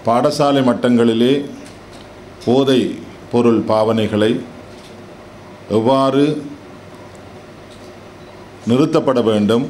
பாடசாலை மட்டங்களிலே போதை பொருள் பாவனைகளை எவ்வாறு நிறுத்தப்பட வேண்டும்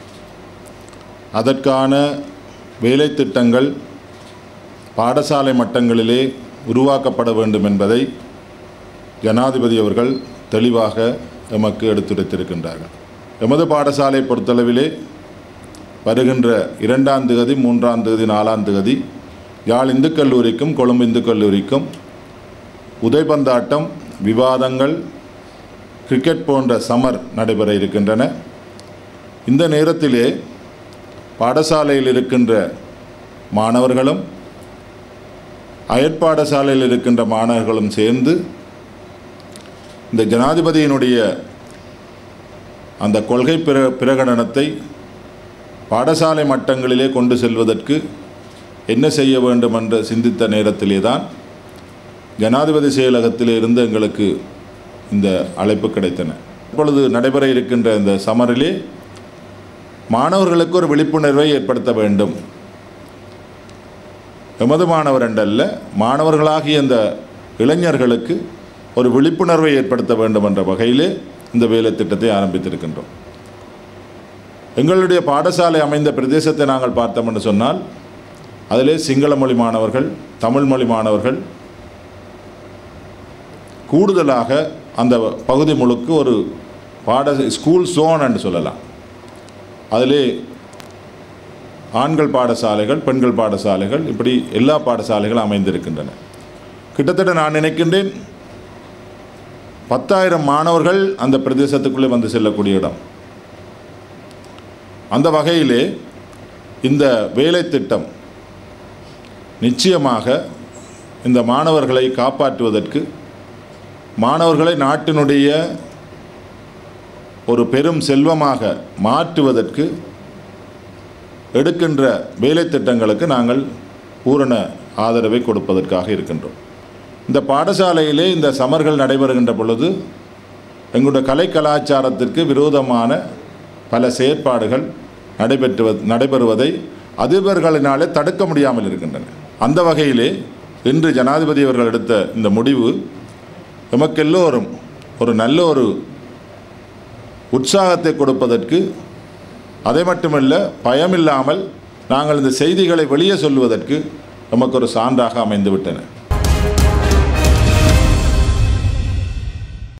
அதற்கான வேலை திட்டங்கள் பாடசாலை மட்டங்களிலே உருவாக்கப்பட வேண்டும் என்பதை ஜனாதிபதி அவர்கள் தெளிவாக எமக்கு எடுத்துரைத்திருக்கின்றார்கள் எமது பாடசாலை பொறுத்தளவிலே வருகின்ற இரண்டாம் தேதி மூன்றாம் தேதி நாலாம் தேதி யாழ் இந்து கல்லூரிக்கும் கொழும்பு இந்து கல்லூரிக்கும் உதைபந்தாட்டம் விவாதங்கள் கிரிக்கெட் போன்ற சமர் நடைபெற இருக்கின்றன இந்த நேரத்திலே பாடசாலையில் இருக்கின்ற மாணவர்களும் அயற்பாடசாலையில் இருக்கின்ற மாணவர்களும் சேர்ந்து இந்த ஜனாதிபதியினுடைய அந்த கொள்கை பிர பிரகடனத்தை பாடசாலை மட்டங்களிலே கொண்டு செல்வதற்கு என்ன செய்ய வேண்டும் என்று சிந்தித்த நேரத்திலே தான் ஜனாதிபதி செயலகத்திலே இருந்து எங்களுக்கு இந்த அழைப்பு கிடைத்தன இப்பொழுது நடைபெற இருக்கின்ற இந்த சமரிலே மாணவர்களுக்கு ஒரு விழிப்புணர்வை ஏற்படுத்த வேண்டும் எமது மாணவர் என்றல்ல மாணவர்களாகிய இந்த இளைஞர்களுக்கு ஒரு விழிப்புணர்வை ஏற்படுத்த வேண்டும் என்ற வகையிலே இந்த வேலை திட்டத்தை ஆரம்பித்திருக்கின்றோம் எங்களுடைய பாடசாலை அமைந்த பிரதேசத்தை நாங்கள் பார்த்தோம் என்று சொன்னால் அதிலே சிங்கள மொழி மாணவர்கள் தமிழ் மொழி மாணவர்கள் கூடுதலாக அந்த பகுதி முழுக்க ஒரு பாட ஸ்கூல் ஜோன் என்று சொல்லலாம் அதிலே ஆண்கள் பாடசாலைகள் பெண்கள் பாடசாலைகள் இப்படி எல்லா பாடசாலைகளும் அமைந்திருக்கின்றன கிட்டத்தட்ட நான் நினைக்கின்றேன் பத்தாயிரம் மாணவர்கள் அந்த பிரதேசத்துக்குள்ளே வந்து செல்லக்கூடிய இடம் அந்த வகையிலே இந்த வேலை திட்டம் நிச்சயமாக இந்த மாணவர்களை காப்பாற்றுவதற்கு மாணவர்களை நாட்டினுடைய ஒரு பெரும் செல்வமாக மாற்றுவதற்கு எடுக்கின்ற வேலை திட்டங்களுக்கு நாங்கள் பூரண ஆதரவை கொடுப்பதற்காக இருக்கின்றோம் இந்த பாடசாலையிலே இந்த சமர்கள் நடைபெறுகின்ற பொழுது எங்களுடைய கலை கலாச்சாரத்திற்கு விரோதமான பல செயற்பாடுகள் நடைபெற்று நடைபெறுவதை அதிபர்களினாலே தடுக்க முடியாமல் இருக்கின்றன அந்த வகையிலே இன்று ஜனாதிபதி அவர்கள் எடுத்த இந்த முடிவு எமக்கெல்லோரும் ஒரு நல்ல ஒரு உற்சாகத்தை கொடுப்பதற்கு அதை மட்டுமல்ல பயமில்லாமல் நாங்கள் இந்த செய்திகளை வெளியே சொல்வதற்கு நமக்கு ஒரு சான்றாக அமைந்து விட்டன